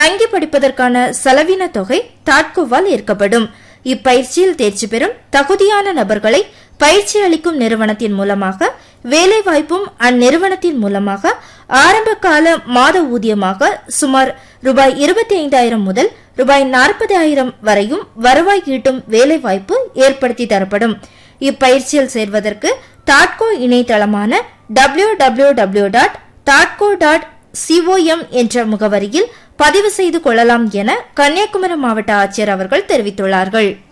தங்கி படிப்பதற்கான செலவின தொகை தாட்கோவால் ஏற்கப்படும் இப்பயிற்சியில் தேர்ச்சி பெறும் தகுதியான நபர்களை பயிற்சி அளிக்கும் நிறுவனத்தின் மூலமாக வேலைவாய்ப்பும் அந்நிறுவனத்தின் மூலமாக ஆரம்ப கால மாத ஊதியமாக சுமார் ரூபாய் இருபத்தி ஐந்தாயிரம் முதல் ரூபாய் நாற்பதாயிரம் வரையும் வருவாய் ஈட்டும் வேலைவாய்ப்பு ஏற்படுத்தி தரப்படும் இப்பயிற்சியில் சேர்வதற்கு தாட்கோ இணையதளமான டபிள்யூ டபிள்யூ டபிள்யூ டாட் தாட்கோ டாட் சிஓஎம் என்ற முகவரியில் பதிவு செய்து கொள்ளலாம் என கன்னியாகுமரி மாவட்ட ஆட்சியர் அவர்கள் தெரிவித்துள்ளார்கள்